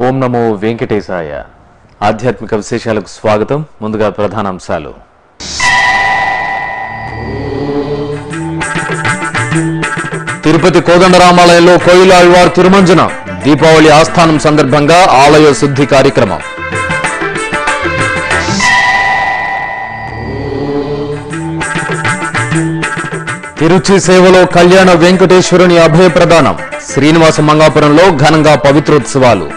ఓం నమో వెంకటేశాయ ఆధ్యాత్మిక విశేషాలకు స్వాగతం ముందుగా ప్రధానాంశాలు తిరుపతి కోదండరామాలయంలో కోయిలాళ్వార్ తిరుమంజన దీపావళి ఆస్థానం సందర్భంగా ఆలయ శుద్ధి కార్యక్రమం తిరుచి సేవలో కళ్యాణ వెంకటేశ్వరుని అభయ ప్రదానం శ్రీనివాస మంగాపురంలో ఘనంగా పవిత్రోత్సవాలు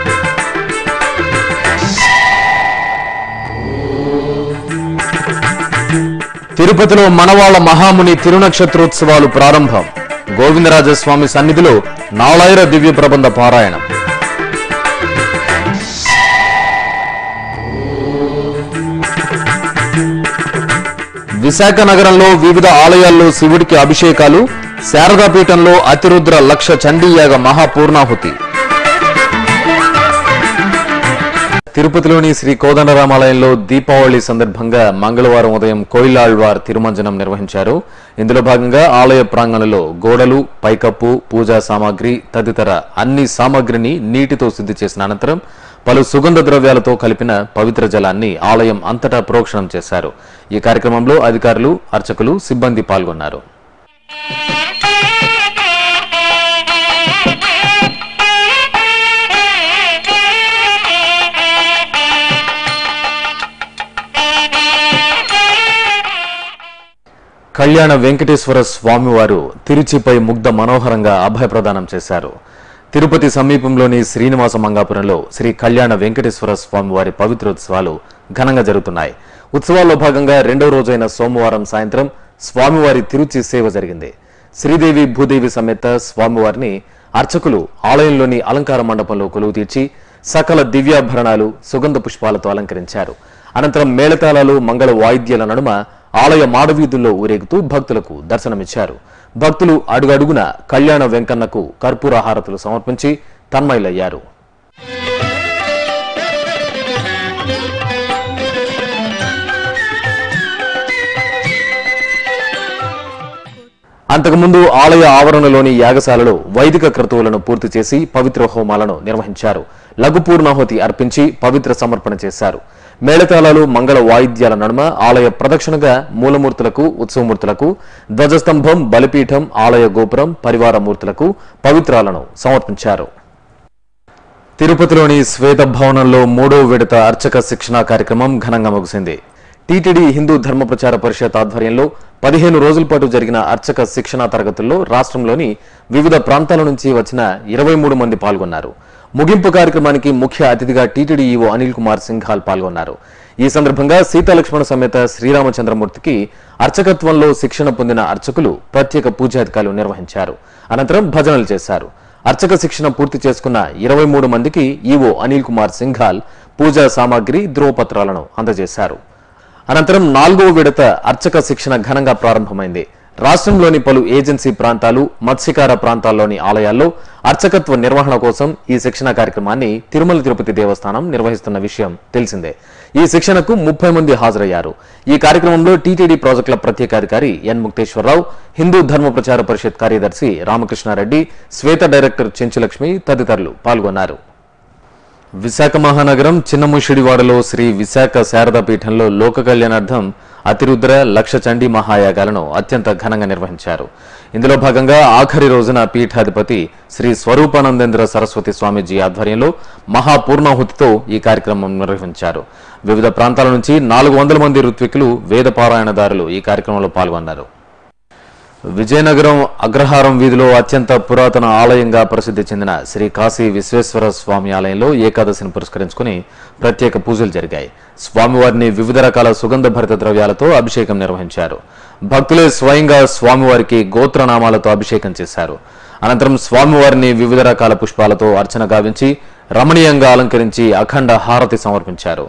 తిరుపతిలో మనవాళ్ల మహాముని తిరునక్షత్రోత్సవాలు ప్రారంభం గోవిందరాజస్వామి సన్నిధిలో నాళాయిర దివ్య ప్రబంధ పారాయణం విశాఖ నగరంలో వివిధ ఆలయాల్లో శివుడికి అభిషేకాలు శారదాపీఠంలో అతిరుద్ర లక్ష చండీయాగ మహాపూర్ణాహుతి తిరుపతిలోని శ్రీ కోదండరామాలయంలో దీపావళి సందర్భంగా మంగళవారం ఉదయం కోయిలాళ్వార్ తిరుమంజనం నిర్వహించారు ఇందులో భాగంగా ఆలయ ప్రాంగణంలో గోడలు పైకప్పు పూజా సామాగ్రి తదితర అన్ని సామాగ్రిని నీటితో శుద్ధి చేసిన అనంతరం పలు సుగంధ ద్రవ్యాలతో కలిపిన పవిత్ర జలాన్ని ఆలయం అంతటా ప్రోక్షణం చేశారు ఈ కార్యక్రమంలో అధికారులు అర్చకులు సిబ్బంది పాల్గొన్నారు కళ్యాణ వెంకటేశ్వర స్వామివారు తిరుచిపై ముగ్ధ మనోహరంగా అభయ ప్రదానం చేశారు తిరుపతి సమీపంలోని శ్రీనివాస మంగాపురంలో శ్రీ కళ్యాణ వెంకటేశ్వర స్వామివారి పవిత్రోత్సవాలు ఘనంగా జరుగుతున్నాయి ఉత్సవాల్లో భాగంగా రెండో రోజైన సోమవారం సాయంత్రం స్వామివారి తిరుచి సేవ జరిగింది శ్రీదేవి భూదేవి సమేత స్వామివారిని అర్చకులు ఆలయంలోని అలంకార మండపంలో కొలువు తీర్చి సకల దివ్యాభరణాలు సుగంధ పుష్పాలతో అలంకరించారు అనంతరం మేళతాళాలు మంగళ వాయిద్యాల నడుమ ఆలయ మాడవీధుల్లో ఊరేగుతూ భక్తులకు దర్శనమిచ్చారు భక్తులు అడుగడుగున కళ్యాణ వెంకన్నకు కర్పూర హారతులు సమర్పించి తన్మయులయ్యారు అంతకుముందు ఆలయ ఆవరణలోని యాగశాలలో వైదిక క్రతువులను పూర్తి చేసి పవిత్ర హోమాలను నిర్వహించారు లఘు పూర్ణాహుతి అర్పించి పవిత్ర సమర్పణ చేశారు మేళతాళాలు మంగళ వాయిద్యాల నడుమ ఆలయ ప్రదక్షిణగా మూలమూర్తులకు ఉత్సవమూర్తులకు ధ్వజస్తంభం బలిపీఠం ఆలయ గోపురం పరివార మూర్తులకు పవిత్రాలను సమర్పించారు తిరుపతిలోని శ్వేత భవనంలో మూడో విడత అర్చక శిక్షణా కార్యక్రమం ఘనంగా ముగిసింది టీటీడీ హిందూ ధర్మ ప్రచార పరిషత్ ఆధ్వర్యంలో పదిహేను రోజుల పాటు జరిగిన అర్చక శిక్షణా తరగతుల్లో రాష్ట్రంలోని వివిధ ప్రాంతాల నుంచి వచ్చిన ఇరవై మూడు మంది పాల్గొన్నారు ముగింపు కార్యక్రమానికి ముఖ్య అతిథిగా టీటీడీ ఈవో అనిల్ కుమార్ సింఘాల్ పాల్గొన్నారు ఈ సందర్భంగా సీతాలక్ష్మణ సమేత శ్రీరామచంద్రమూర్తికి అర్చకత్వంలో శిక్షణ పొందిన అర్చకులు ప్రత్యేక పూజాధికారులు నిర్వహించారు అనంతరం భజనలు చేశారు అర్చక శిక్షణ పూర్తి చేసుకున్న ఇరవై మూడు మందికి ఈవో అనిల్ కుమార్ సింఘాల్ పూజా సామాగ్రి ధ్రువపత్రాలను అందజేశారు అనంతరం నాలుగో విడత అర్చక శిక్షణ ఘనంగా ప్రారంభమైంది రాష్ట్రంలోని పలు ఏజెన్సీ ప్రాంతాలు మత్స్యకార ప్రాంతాల్లోని ఆలయాల్లో అర్చకత్వ నిర్వహణ కోసం ఈ శిక్షణ కార్యక్రమాన్ని తిరుమల తిరుపతి దేవస్థానం నిర్వహిస్తున్న విషయం తెలిసిందే ఈ శిక్షణకు ముప్పై మంది హాజరయ్యారు ఈ కార్యక్రమంలో టీటీడీ ప్రాజెక్టుల ప్రత్యేకాధికారి ఎన్ ముక్తేశ్వరరావు హిందూ ధర్మ ప్రచార పరిషత్ కార్యదర్శి రామకృష్ణారెడ్డి శ్వేత డైరెక్టర్ చెంచులక్ష్మి తదితరులు పాల్గొన్నారు విశాఖ మహానగరం చిన్నముషిడివాడలో శ్రీ విశాఖ శారదా పీఠంలో లోక కళ్యాణార్థం అతిరుద్ర లక్ష చండీ మహాయాగాలను అత్యంత ఘనంగా నిర్వహించారు ఇందులో భాగంగా ఆఖరి రోజున పీఠాధిపతి శ్రీ స్వరూపానందేంద్ర సరస్వతి స్వామీజీ ఆధ్వర్యంలో మహాపూర్ణాహుతితో ఈ కార్యక్రమం నిర్వహించారు వివిధ ప్రాంతాల నుంచి నాలుగు వందల మంది ఋత్వికులు వేద పారాయణదారులు ఈ కార్యక్రమంలో పాల్గొన్నారు విజయనగరం అగ్రహారం వీధిలో అత్యంత పురాతన ఆలయంగా ప్రసిద్ధి చెందిన శ్రీ కాశీ విశ్వేశ్వర స్వామి ఆలయంలో ఏకాదశిని పురస్కరించుకుని ప్రత్యేక పూజలు జరిగాయి స్వామివారిని వివిధ రకాల సుగంధ భరిత ద్రవ్యాలతో అభిషేకం నిర్వహించారు భక్తులే స్వయంగా స్వామివారికి గోత్రనామాలతో అభిషేకం చేశారు అనంతరం స్వామివారిని వివిధ రకాల పుష్పాలతో అర్చన గావించి రమణీయంగా అలంకరించి అఖండ హారతి సమర్పించారు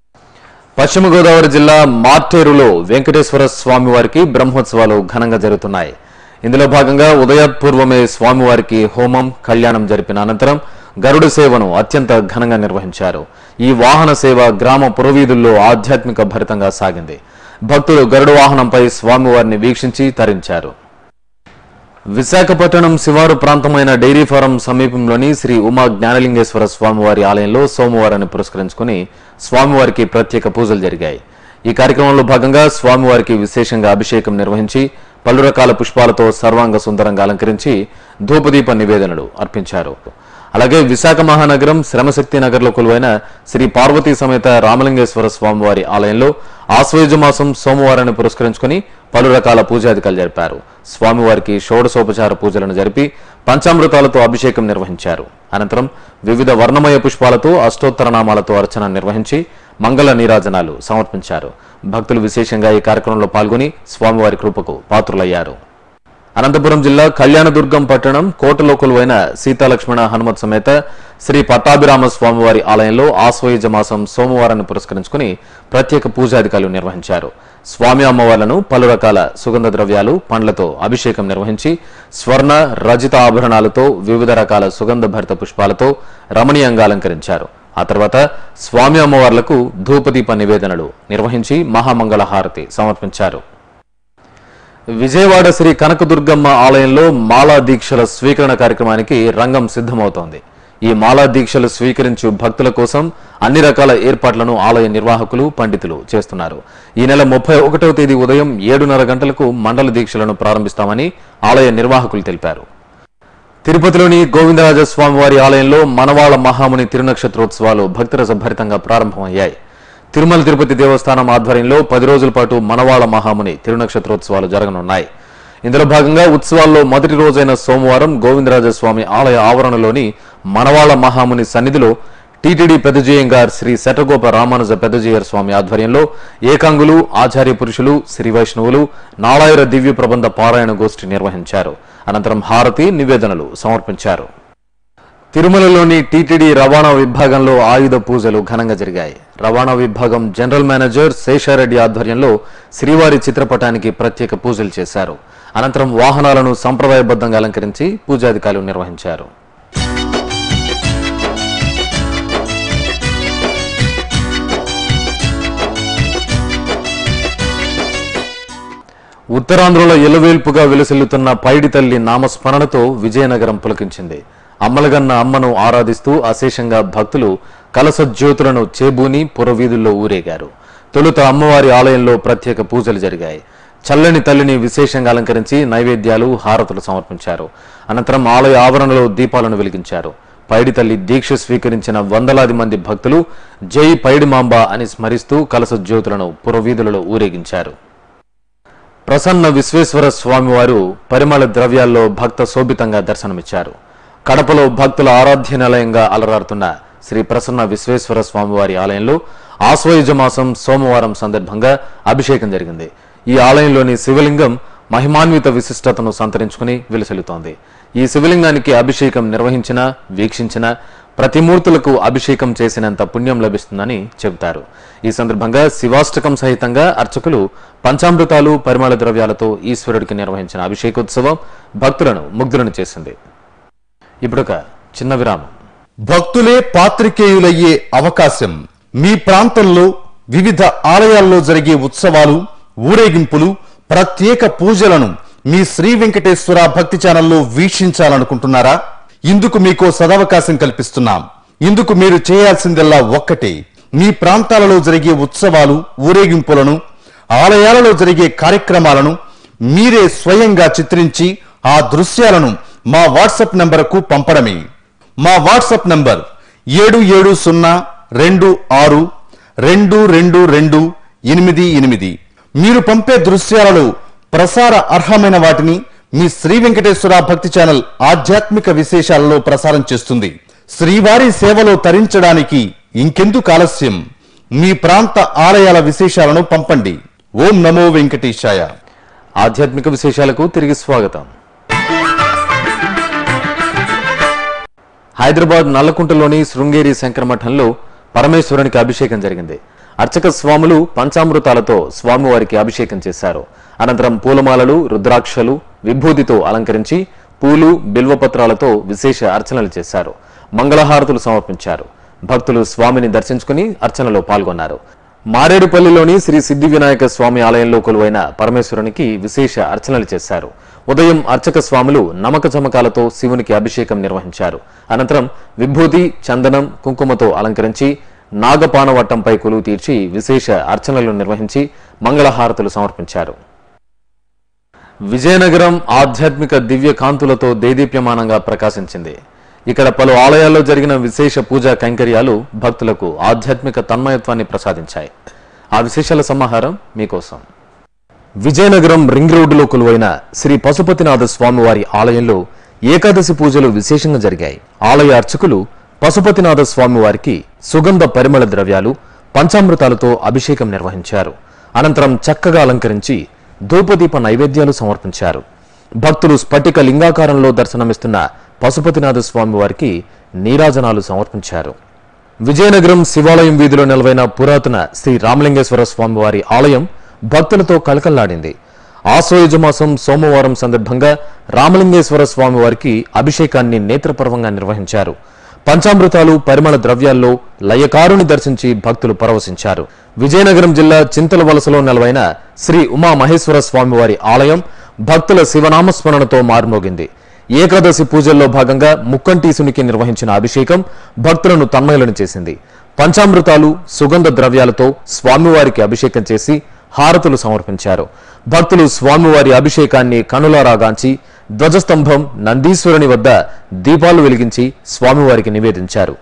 పశ్చిమ గోదావరి జిల్లా మార్టేరులో వెంకటేశ్వర స్వామి వారికి బ్రహ్మోత్సవాలు ఘనంగా జరుగుతున్నాయి ఇందులో భాగంగా ఉదయపూర్వమే స్వామివారికి హోమం కళ్యాణం జరిపిన అనంతరం గరుడ సేవను అత్యంత ఘనంగా నిర్వహించారు ఈ వాహన సేవ గ్రామ పురవీధుల్లో ఆధ్యాత్మిక భరితంగా సాగింది భక్తులు గరుడ వాహనంపై స్వామివారిని వీక్షించి తరించారు విశాఖపట్నం శివారు ప్రాంతమైన డైరీ ఫారం సమీపంలోని శ్రీ ఉమా జ్ఞానలింగేశ్వర స్వామివారి ఆలయంలో సోమవారాన్ని పురస్కరించుకుని స్వామివారికి ప్రత్యేక పూజలు జరిగాయి ఈ కార్యక్రమంలో భాగంగా స్వామివారికి విశేషంగా అభిషేకం నిర్వహించి పలు రకాల పుష్పాలతో సర్వాంగ సుందరంగా అలంకరించి ధూపదీప నివేదనలు అర్పించారు అలాగే విశాఖ మహానగరం శ్రమశక్తి నగర్లో కొలువైన శ్రీ పార్వతీ సమేత రామలింగేశ్వర స్వామివారి ఆలయంలో ఆశ్వయుజ మాసం సోమవారాన్ని పురస్కరించుకుని పలు రకాల పూజాధికాలు జరిపారు స్వామివారికి షోడశోపచార పూజలను జరిపి పంచామృతాలతో అభిషేకం నిర్వహించారు అనంతరం వివిధ వర్ణమయ పుష్పాలతో అష్టోత్తర నామాలతో అర్చన నిర్వహించి మంగళ నీరాజనాలు సమర్పించారు భక్తులు విశేషంగా ఈ కార్యక్రమంలో పాల్గొని స్వామివారి కృపకు పాత్రులయ్యారు అనంతపురం జిల్లా కళ్యాణదుర్గం పట్టణం కోటలో కొలువైన సీతాలక్ష్మణ హనుమత్ సమేత శ్రీ పట్టాభిరామ స్వామివారి ఆలయంలో ఆశ్వయుజ మాసం సోమవారాన్ని పురస్కరించుకుని ప్రత్యేక పూజాధికారులు నిర్వహించారు స్వామి అమ్మవార్లను పలు రకాల సుగంధ ద్రవ్యాలు పండ్లతో అభిషేకం నిర్వహించి స్వర్ణ రజిత ఆభరణాలతో వివిధ రకాల సుగంధ భరిత పుష్పాలతో రమణీయంగా అలంకరించారు ఆ తర్వాత స్వామి అమ్మవార్లకు ధూపదీప నివేదనలు నిర్వహించి మహామంగళ హారతి సమర్పించారు విజయవాడ శ్రీ కనకదుర్గమ్మ ఆలయంలో మాలా దీక్షల స్వీకరణ కార్యక్రమానికి రంగం సిద్ధమవుతోంది ఈ మాలా దీక్షలు స్వీకరించు భక్తుల కోసం అన్ని రకాల ఏర్పాట్లను ఆలయ నిర్వాహకులు పండితులు చేస్తున్నారు ఈ నెల ముప్పై ఒకటవ తేదీ ఉదయం ఏడున్నర గంటలకు మండల దీక్షలను ప్రారంభిస్తామని ఆలయ నిర్వాహకులు తెలిపారు తిరుపతిలోని గోవిందరాజ స్వామివారి ఆలయంలో మనవాళ మహాముని తిరునక్షత్రోత్సవాలు భక్తిరస భరితంగా ప్రారంభమయ్యాయి తిరుమల తిరుపతి దేవస్థానం ఆధ్వర్యంలో పది రోజుల పాటు మనవాళ మహాముని తిరునక్షత్రోత్సవాలు జరగనున్నాయి ఇందులో భాగంగా ఉత్సవాల్లో మొదటి రోజైన సోమవారం గోవిందరాజ స్వామి ఆలయ ఆవరణలోని మనవాళ మహాముని సన్నిధిలో టీటీడీ పెద్దజీయంగార్ శ్రీ శటగోప రామానుజ పెద్దజీయర్ స్వామి ఆధ్వర్యంలో ఏకాంగులు ఆచార్య పురుషులు శ్రీ వైష్ణవులు నాళాయుర దివ్య ప్రబంధ పారాయణ గోష్ఠి నిర్వహించారు అనంతరం హారతి నివేదనలు సమర్పించారు తిరుమలలోని టీటీడీ రవాణా విభాగంలో ఆయుధ పూజలు ఘనంగా జరిగాయి రవాణా విభాగం జనరల్ మేనేజర్ శేషారెడ్డి ఆధ్వర్యంలో శ్రీవారి చిత్రపటానికి ప్రత్యేక పూజలు చేశారు అనంతరం వాహనాలను సంప్రదాయబద్ధంగా అలంకరించి పూజాధికారులు నిర్వహించారు ఉత్తరాంధ్రలో ఎలువేల్పుగా వెలుసిల్లుతున్న పైడి తల్లి నామస్మరణతో విజయనగరం పులకించింది అమ్మలగన్న అమ్మను ఆరాధిస్తూ అశేషంగా భక్తులు కలస జ్యోతులను చేబూని పురవీధుల్లో ఊరేగారు తొలుత అమ్మవారి ఆలయంలో ప్రత్యేక పూజలు జరిగాయి చల్లని తల్లిని విశేషంగా అలంకరించి నైవేద్యాలు హారతులు సమర్పించారు అనంతరం ఆలయ ఆవరణలో దీపాలను వెలిగించారు పైడి తల్లి దీక్ష స్వీకరించిన వందలాది మంది భక్తులు జై పైడి మాంబ అని స్మరిస్తూ కలస జ్యోతులను పురవీధులలో ఊరేగించారు ప్రసన్న విశ్వేశ్వర స్వామివారు పరిమళ ద్రవ్యాల్లో భక్త శోభితంగా దర్శనమిచ్చారు కడపలో భక్తుల ఆరాధ్య నిలయంగా అలరారుతున్న శ్రీ ప్రసన్న విశ్వేశ్వర స్వామివారి ఆలయంలో ఆశ్వయుజ మాసం సోమవారం సందర్భంగా అభిషేకం జరిగింది ఈ ఆలయంలోని శివలింగం మహిమాన్విత విశిష్టతను సంతరించుకుని విలసిల్లుతోంది ఈ శివలింగానికి అభిషేకం నిర్వహించిన వీక్షించిన ప్రతి మూర్తులకు అభిషేకం చేసినంత పుణ్యం లభిస్తుందని చెబుతారు ఈ సందర్భంగా శివాష్టకం సహితంగా అర్చకులు పంచామృతాలు పరిమళ ద్రవ్యాలతో ఈశ్వరుడికి నిర్వహించిన అభిషేకోత్సవం భక్తులను ముగ్ధులను చేసింది ఇప్పుడొక చిన్న విరామం భక్తులే పాత్రికేయులయ్యే అవకాశం మీ ప్రాంతంలో వివిధ ఆలయాల్లో జరిగే ఉత్సవాలు ఊరేగింపులు ప్రత్యేక పూజలను మీ శ్రీ వెంకటేశ్వర భక్తి ఛానల్లో వీక్షించాలనుకుంటున్నారా ఇందుకు మీకో సదవకాశం కల్పిస్తున్నాం ఇందుకు మీరు చేయాల్సిందల్లా ఒక్కటే మీ ప్రాంతాలలో జరిగే ఉత్సవాలు ఊరేగింపులను ఆలయాలలో జరిగే కార్యక్రమాలను మీరే స్వయంగా చిత్రించి ఆ దృశ్యాలను మా వాట్సాప్ నంబరుకు పంపడమే మా వాట్సాప్ నంబర్ ఏడు ఏడు సున్నా రెండు ఆరు రెండు రెండు రెండు ఎనిమిది ఎనిమిది మీరు పంపే దృశ్యాలలో ప్రసార అర్హమైన వాటిని మీ శ్రీ వెంకటేశ్వర భక్తి ఛానల్ ఆధ్యాత్మిక విశేషాలలో ప్రసారం చేస్తుంది శ్రీవారి సేవలో తరించడానికి ఇంకెందుకు ఆలస్యం మీ ప్రాంత ఆలయాల విశేషాలను పంపండి ఓం నమో వెంకటేశాయ ఆధ్యాత్మిక విశేషాలకు తిరిగి స్వాగతం హైదరాబాద్ నల్లకుంటలోని శృంగేరి శంకరమఠంలో పరమేశ్వరునికి అభిషేకం జరిగింది అర్చక స్వాములు పంచామృతాలతో స్వామివారికి అభిషేకం చేశారు అనంతరం పూలమాలలు రుద్రాక్షలు విభూతితో అలంకరించి పూలు బిల్వపత్రాలతో విశేష అర్చనలు చేశారు మంగళహారతులు సమర్పించారు భక్తులు స్వామిని దర్శించుకుని అర్చనలో పాల్గొన్నారు మారేడుపల్లిలోని శ్రీ సిద్ధి వినాయక స్వామి ఆలయంలో కొలువైన పరమేశ్వరునికి విశేష అర్చనలు చేశారు ఉదయం అర్చక స్వాములు నమక చమకాలతో శివునికి అభిషేకం నిర్వహించారు అనంతరం విభూతి చందనం కుంకుమతో అలంకరించి నాగపానవట్టంపై కొలువు తీర్చి విశేష అర్చనలు నిర్వహించి మంగళహారతులు సమర్పించారు విజయనగరం ఆధ్యాత్మిక దివ్య కాంతులతో దేదీప్యమానంగా ప్రకాశించింది ఇక్కడ పలు ఆలయాల్లో జరిగిన విశేష పూజా కైంకర్యాలు భక్తులకు ఆధ్యాత్మిక తన్మయత్వాన్ని ప్రసాదించాయి ఆ విశేషాల సమాహారం మీకోసం విజయనగరం రింగ్ రోడ్డులో కొలువైన శ్రీ పశుపతినాథ స్వామివారి ఆలయంలో ఏకాదశి పూజలు విశేషంగా జరిగాయి ఆలయ అర్చకులు పశుపతినాథ స్వామివారికి సుగంధ పరిమళ ద్రవ్యాలు పంచామృతాలతో అభిషేకం నిర్వహించారు అనంతరం చక్కగా అలంకరించి ధూపదీప నైవేద్యాలు సమర్పించారు భక్తులు స్ఫటిక లింగాకారంలో దర్శనమిస్తున్న పశుపతినాథ స్వామివారికి నీరాజనాలు సమర్పించారు విజయనగరం శివాలయం వీధిలో నిలవైన పురాతన శ్రీ రామలింగేశ్వర స్వామివారి ఆలయం భక్తులతో కలకల్లాడింది ఆశ్వయుజ మాసం సోమవారం సందర్భంగా రామలింగేశ్వర స్వామివారికి అభిషేకాన్ని నేత్రపర్వంగా నిర్వహించారు పంచామృతాలు పరిమళ ద్రవ్యాల్లో లయకారుని దర్శించి భక్తులు పరవశించారు విజయనగరం జిల్లా చింతల వలసలో నెలవైన శ్రీ ఉమా మహేశ్వర స్వామివారి ఆలయం భక్తుల శివనామస్మరణతో మారుమోగింది ఏకాదశి పూజల్లో భాగంగా ముక్కంటీసునికి నిర్వహించిన అభిషేకం భక్తులను తన్మయులను చేసింది పంచామృతాలు సుగంధ ద్రవ్యాలతో స్వామివారికి అభిషేకం చేసి హారతులు సమర్పించారు భక్తులు స్వామివారి అభిషేకాన్ని కనులారాగాంచి ధ్వజస్తంభం నందీశ్వరుని వద్ద దీపాలు వెలిగించి స్వామివారికి నివేదించారు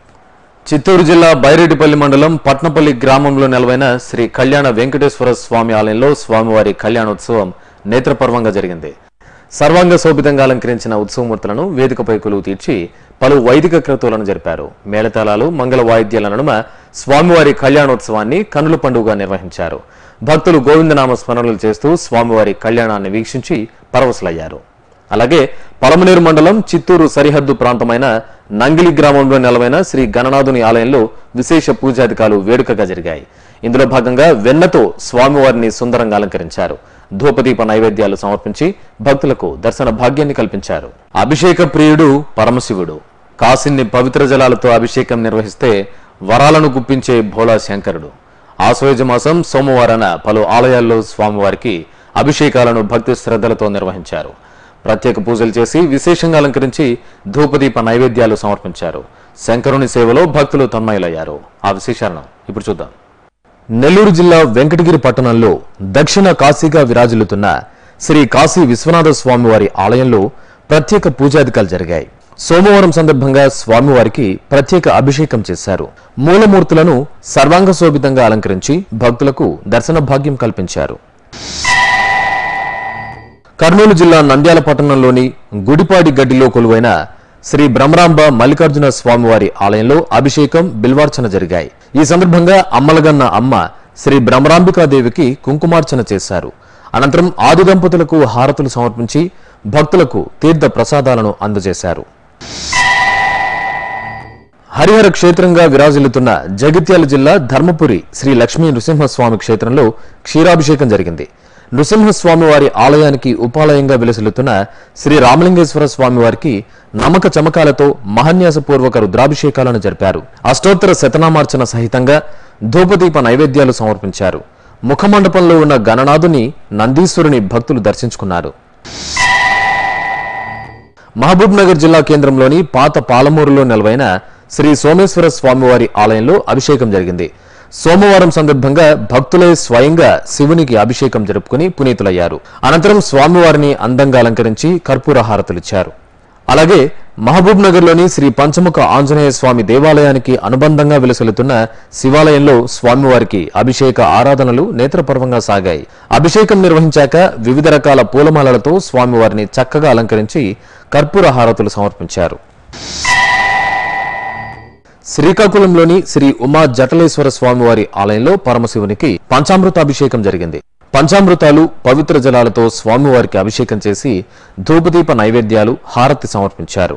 చిత్తూరు జిల్లా బైరెడ్డిపల్లి మండలం పట్నపల్లి గ్రామంలో నెలవైన శ్రీ కళ్యాణ వెంకటేశ్వర స్వామి ఆలయంలో స్వామివారి కళ్యాణోత్సవం నేత్రపర్వంగా జరిగింది సర్వాంగ శోభితంగా అలంకరించిన ఉత్సవమూర్తులను వేదికపై కొలువు తీర్చి పలు వైదిక క్రతువులను జరిపారు మేళతాళాలు మంగళ వాయిద్యాల నడుమ స్వామివారి కళ్యాణోత్సవాన్ని కనుల పండుగగా నిర్వహించారు భక్తులు గోవిందనామ స్మరణలు చేస్తూ స్వామివారి కళ్యాణాన్ని వీక్షించి పరవశులయ్యారు అలాగే పలమనేరు మండలం చిత్తూరు సరిహద్దు ప్రాంతమైన నంగిలి గ్రామంలో నెలవైన శ్రీ గణనాథుని ఆలయంలో విశేష పూజాధికాలు వేడుకగా జరిగాయి ఇందులో భాగంగా వెన్నతో స్వామివారిని సుందరంగా అలంకరించారు ధూపదీప నైవేద్యాలు సమర్పించి భక్తులకు దర్శన భాగ్యాన్ని కల్పించారు అభిషేక ప్రియుడు పరమశివుడు కాసిన్ని పవిత్ర జలాలతో అభిషేకం నిర్వహిస్తే వరాలను గుప్పించే భోళా శంకరుడు ఆశ్వయుజ మాసం సోమవారాన పలు ఆలయాల్లో స్వామివారికి అభిషేకాలను భక్తి శ్రద్ధలతో నిర్వహించారు ప్రత్యేక పూజలు చేసి విశేషంగా అలంకరించి ధూపదీప నైవేద్యాలు సమర్పించారు శంకరుని సేవలో భక్తులు తన్మయులయ్యారు ఆ విశేషాలను ఇప్పుడు చూద్దాం నెల్లూరు జిల్లా వెంకటగిరి పట్టణంలో దక్షిణ కాశీగా విరాజిల్లుతున్న శ్రీ కాశీ విశ్వనాథ స్వామివారి ఆలయంలో ప్రత్యేక పూజాధికాలు జరిగాయి సోమవారం సందర్భంగా స్వామివారికి ప్రత్యేక అభిషేకం చేశారు మూలమూర్తులను సర్వాంగ శోభితంగా అలంకరించి భక్తులకు దర్శన భాగ్యం కల్పించారు కర్నూలు జిల్లా నంద్యాల పట్టణంలోని గుడిపాడి గడ్డిలో కొలువైన శ్రీ బ్రహ్మరాంబ మల్లికార్జున స్వామివారి ఆలయంలో అభిషేకం బిల్వార్చన జరిగాయి ఈ సందర్భంగా అమ్మలగన్న అమ్మ శ్రీ బ్రహ్మరాంబికాదేవికి కుంకుమార్చన చేశారు అనంతరం ఆది దంపతులకు హారతులు సమర్పించి భక్తులకు తీర్థ ప్రసాదాలను అందజేశారు హరిహర క్షేత్రంగా విరాజిల్లుతున్న జగిత్యాల జిల్లా ధర్మపురి శ్రీ లక్ష్మీ నృసింహస్వామి క్షేత్రంలో క్షీరాభిషేకం జరిగింది నృసింహస్వామి వారి ఆలయానికి ఉపాలయంగా విలసిల్లుతున్న శ్రీ రామలింగేశ్వర స్వామి వారికి నమక చమకాలతో మహన్యాసపూర్వక రుద్రాభిషేకాలను జరిపారు అష్టోత్తర శతనామార్చన సహితంగా ధూపదీప నైవేద్యాలు సమర్పించారు ముఖమండపంలో ఉన్న గణనాథుని నందీశ్వరుని భక్తులు దర్శించుకున్నారు మహబూబ్ నగర్ జిల్లా కేంద్రంలోని పాత పాలమూరులో నెలవైన శ్రీ సోమేశ్వర స్వామివారి ఆలయంలో అభిషేకం జరిగింది సోమవారం సందర్భంగా భక్తులే స్వయంగా శివునికి అభిషేకం జరుపుకుని పునీతులయ్యారు అనంతరం స్వామివారిని అందంగా అలంకరించి కర్పూర హారతులిచ్చారు అలాగే మహబూబ్ నగర్లోని శ్రీ పంచముఖ ఆంజనేయ స్వామి దేవాలయానికి అనుబంధంగా విలసిల్లుతున్న శివాలయంలో స్వామివారికి అభిషేక ఆరాధనలు నేత్రపర్వంగా సాగాయి అభిషేకం నిర్వహించాక వివిధ రకాల పూలమాలలతో స్వామివారిని చక్కగా అలంకరించి కర్పూర హారతులు సమర్పించారు శ్రీకాకుళంలోని శ్రీ ఉమా జటలేశ్వర స్వామివారి ఆలయంలో పరమశివునికి పంచామృతాభిషేకం జరిగింది పంచామృతాలు పవిత్ర జలాలతో స్వామివారికి అభిషేకం చేసి ధూపదీప నైవేద్యాలు హారతి సమర్పించారు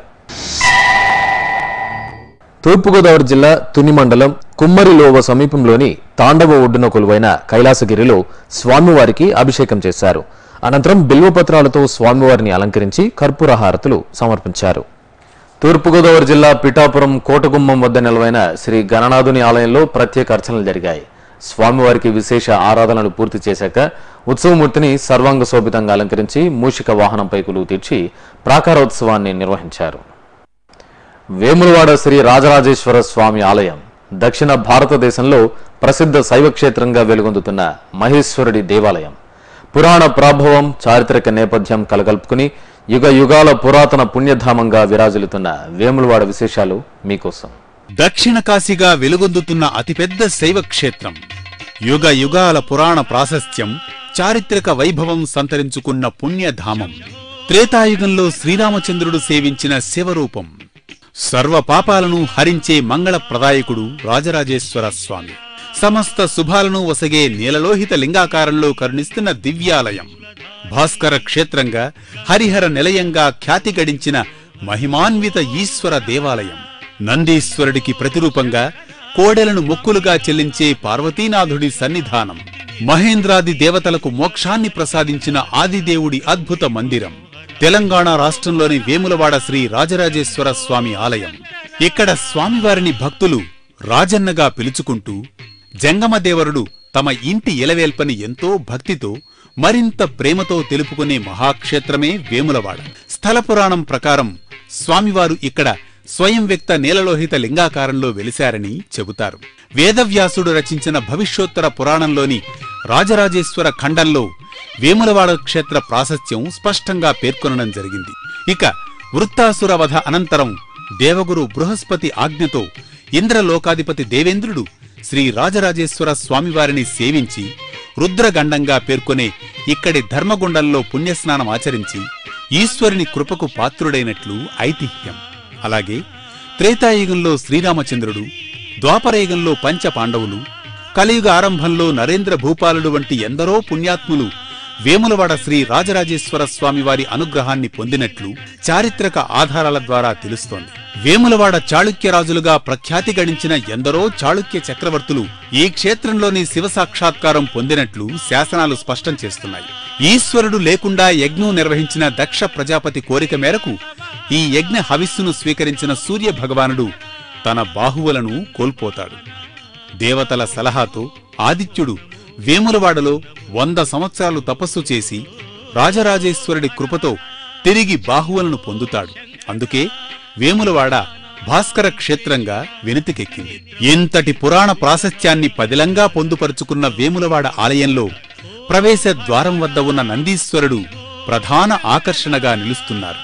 తూర్పుగోదావరి జిల్లా తుని మండలం కుమ్మరిలోవ సమీపంలోని తాండవ ఒడ్డున కొలువైన కైలాసగిరిలో స్వామివారికి అభిషేకం చేశారు అనంతరం బిల్వపత్రాలతో స్వామివారిని అలంకరించి కర్పూర హారతులు సమర్పించారు తూర్పుగోదావరి జిల్లా పిఠాపురం కోటగుమ్మం వద్ద నిలవైన శ్రీ గణనాథుని ఆలయంలో ప్రత్యేక అర్చనలు జరిగాయి స్వామివారికి విశేష ఆరాధనలు పూర్తి చేశాక ఉత్సవమూర్తిని సర్వాంగ శోభితంగా అలంకరించి మూషిక వాహనంపై కొలువు తీర్చి ప్రాకారోత్సవాన్ని నిర్వహించారు వేములవాడ శ్రీ రాజరాజేశ్వర స్వామి ఆలయం దక్షిణ భారతదేశంలో ప్రసిద్ధ శైవ క్షేత్రంగా వెలుగొందుతున్న మహేశ్వరుడి దేవాలయం పురాణ ప్రాభవం చారిత్రక నేపథ్యం కలగలుపుకుని యుగ యుగాల పురాతన పుణ్యధామంగా విరాజిల్లుతున్న వేములవాడ విశేషాలు మీకోసం దక్షిణ కాశీగా వెలుగొందుతున్న అతిపెద్ద శైవ క్షేత్రం యుగ యుగాల పురాణ ప్రాశస్త్యం చారిత్రక వైభవం సంతరించుకున్న పుణ్యధామం త్రేతాయుగంలో శ్రీరామచంద్రుడు సేవించిన శివరూపం సర్వ పాపాలను హరించే మంగళ ప్రదాయకుడు రాజరాజేశ్వర స్వామి సమస్త శుభాలను వసగే నీలలోహిత లింగాకారంలో కరుణిస్తున్న దివ్యాలయం భాస్కర క్షేత్రంగా హరిహర నిలయంగా ఖ్యాతి గడించిన మహిమాన్విత ఈశ్వర దేవాలయం నందీశ్వరుడికి ప్రతిరూపంగా కోడెలను మొక్కులుగా చెల్లించే పార్వతీనాథుడి సన్నిధానం మహేంద్రాది దేవతలకు మోక్షాన్ని ప్రసాదించిన ఆదిదేవుడి అద్భుత మందిరం తెలంగాణ రాష్ట్రంలోని వేములవాడ శ్రీ రాజరాజేశ్వర స్వామి ఆలయం ఇక్కడ స్వామివారిని భక్తులు రాజన్నగా పిలుచుకుంటూ జంగమదేవరుడు తమ ఇంటి ఎలవేల్పని ఎంతో భక్తితో మరింత ప్రేమతో తెలుపుకునే మహాక్షేత్రమే వేములవాడ స్థల పురాణం ప్రకారం స్వామివారు ఇక్కడ స్వయం వ్యక్త నీలలోహిత లింగాకారంలో వెలిశారని చెబుతారు వేదవ్యాసుడు రచించిన భవిష్యోత్తర పురాణంలోని రాజరాజేశ్వర ఖండంలో వేములవాడ క్షేత్ర ప్రాశస్త్యం స్పష్టంగా పేర్కొనడం జరిగింది ఇక వృత్తాసుర వధ అనంతరం దేవగురు బృహస్పతి ఆజ్ఞతో ఇంద్రలోకాధిపతి దేవేంద్రుడు శ్రీ రాజరాజేశ్వర స్వామివారిని సేవించి రుద్రగండంగా పేర్కొనే ఇక్కడి ధర్మగుండంలో పుణ్యస్నానం ఆచరించి ఈశ్వరుని కృపకు పాత్రుడైనట్లు ఐతిహ్యం అలాగే త్రేతాయుగంలో శ్రీరామచంద్రుడు ద్వాపరయుగంలో పంచ పాండవులు కలియుగ ఆరంభంలో నరేంద్ర భూపాలుడు వంటి ఎందరో పుణ్యాత్ములు వేములవాడ శ్రీ రాజరాజేశ్వర స్వామివారి అనుగ్రహాన్ని పొందినట్లు చారిత్రక ఆధారాల ద్వారా తెలుస్తోంది వేములవాడ చాళుక్య రాజులుగా ప్రఖ్యాతి గడించిన ఎందరో చాళుక్య చక్రవర్తులు ఈ క్షేత్రంలోని శివ సాక్షాత్కారం పొందినట్లు శాసనాలు స్పష్టం చేస్తున్నాయి ఈశ్వరుడు లేకుండా యజ్ఞం నిర్వహించిన దక్ష ప్రజాపతి కోరిక మేరకు ఈ యజ్ఞ హవిస్సును స్వీకరించిన సూర్య భగవానుడు తన బాహువులను కోల్పోతాడు దేవతల సలహాతో ఆదిత్యుడు వేములవాడలో వంద సంవత్సరాలు తపస్సు చేసి రాజరాజేశ్వరుడి కృపతో తిరిగి బాహువులను పొందుతాడు అందుకే వేములవాడ భాస్కర క్షేత్రంగా వెనుతికెక్కింది ఇంతటి పురాణ ప్రాశస్త్యాన్ని పదిలంగా పొందుపరుచుకున్న వేములవాడ ఆలయంలో ప్రవేశ ద్వారం వద్ద ఉన్న నందీశ్వరుడు ప్రధాన ఆకర్షణగా నిలుస్తున్నారు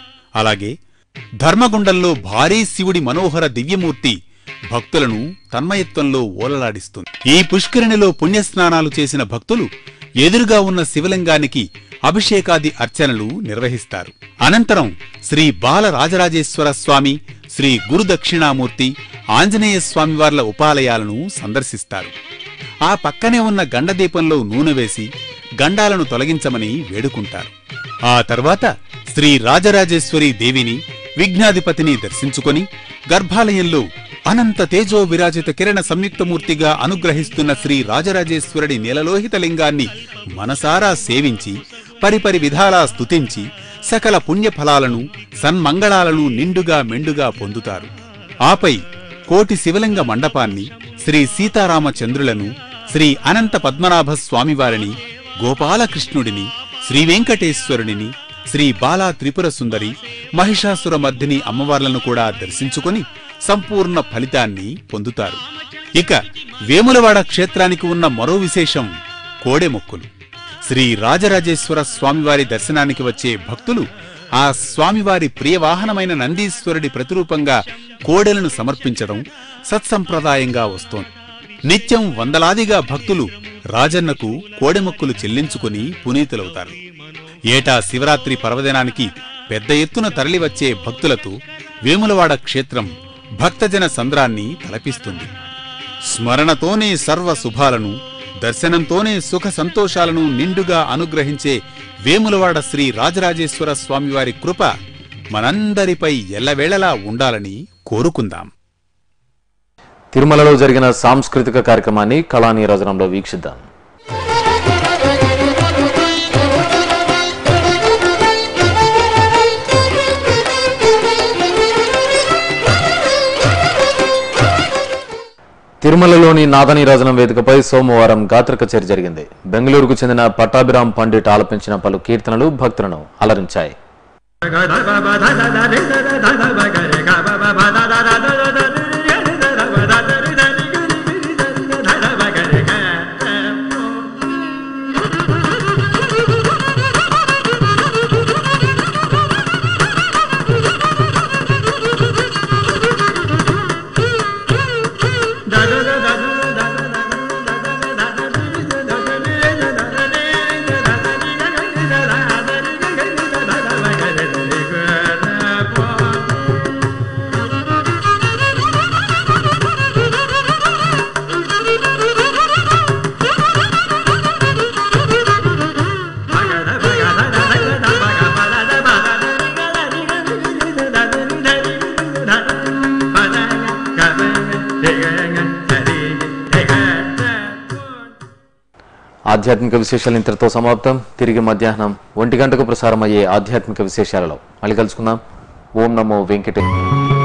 అలాగే ధర్మగుండంలో భారీ శివుడి మనోహర దివ్యమూర్తి భక్తులను తన్మయత్వంలో ఓలలాడిస్తుంది ఈ పుష్కరిణిలో పుణ్యస్నానాలు చేసిన భక్తులు ఎదురుగా ఉన్న శివలింగానికి అభిషేకాది అర్చనలు నిర్వహిస్తారు అనంతరం శ్రీ బాల రాజరాజేశ్వర స్వామి శ్రీ గురు దక్షిణామూర్తి ఆంజనేయ స్వామివార్ల ఉపాలయాలను సందర్శిస్తారు ఆ పక్కనే ఉన్న గండదీపంలో నూనె వేసి గండాలను తొలగించమని వేడుకుంటారు ఆ తర్వాత శ్రీ రాజరాజేశ్వరి దేవిని విఘ్నాధిపతిని దర్శించుకొని గర్భాలయంలో అనంత తేజో విరాజిత కిరణ సంయుక్తమూర్తిగా అనుగ్రహిస్తున్న శ్రీ రాజరాజేశ్వరుడి నీలలోహిత లింగాన్ని మనసారా సేవించి పరిపరి విధాలా స్తుతించి సకల పుణ్యఫలాలను సన్మంగళాలను నిండుగా మెండుగా పొందుతారు ఆపై కోటి శివలింగ మండపాన్ని శ్రీ సీతారామచంద్రులను శ్రీ అనంత పద్మనాభ స్వామివారిని గోపాలకృష్ణుడిని శ్రీ వెంకటేశ్వరుడిని శ్రీ బాలా త్రిపుర సుందరి మహిషాసురమర్దిని అమ్మవార్లను కూడా దర్శించుకొని సంపూర్ణ ఫలితాన్ని పొందుతారు ఇక వేములవాడ క్షేత్రానికి ఉన్న మరో విశేషం కోడెమొక్కులు శ్రీ రాజరాజేశ్వర స్వామివారి దర్శనానికి వచ్చే భక్తులు ఆ స్వామివారి ప్రియవాహనమైన నందీశ్వరుడి ప్రతిరూపంగా కోడెలను సమర్పించడం సత్సంప్రదాయంగా వస్తోంది నిత్యం వందలాదిగా భక్తులు రాజన్నకు కోడెమొక్కులు చెల్లించుకుని పునీతులవుతారు ఏటా శివరాత్రి పర్వదినానికి పెద్ద ఎత్తున తరలివచ్చే భక్తులతో వేములవాడ క్షేత్రం భక్తజన సంద్రాన్ని తలపిస్తుంది స్మరణతోనే సర్వ శుభాలను దర్శనంతోనే సుఖ సంతోషాలను నిండుగా అనుగ్రహించే వేములవాడ శ్రీ రాజరాజేశ్వర స్వామివారి కృప మనందరిపై ఎల్లవేళలా ఉండాలని కోరుకుందాం తిరుమలలో జరిగిన సాంస్కృతిక కార్యక్రమాన్ని కళానీరాజనంలో వీక్షిద్దాం తిరుమల తిరుమలలోని నాదనీరాజనం వేదికపై సోమవారం గాత్ర కచేరి జరిగింది బెంగళూరుకు చెందిన పట్టాభిరామ్ పండిట్ ఆలపించిన పలు కీర్తనలు భక్తులను అలరించాయి ఆధ్యాత్మిక విశేషాలు ఇంతటితో సమాప్తం తిరిగి మధ్యాహ్నం ఒంటి గంటకు ప్రసారం అయ్యే ఆధ్యాత్మిక విశేషాలలో మళ్ళీ కలుసుకుందాం ఓం నమో వెంకటే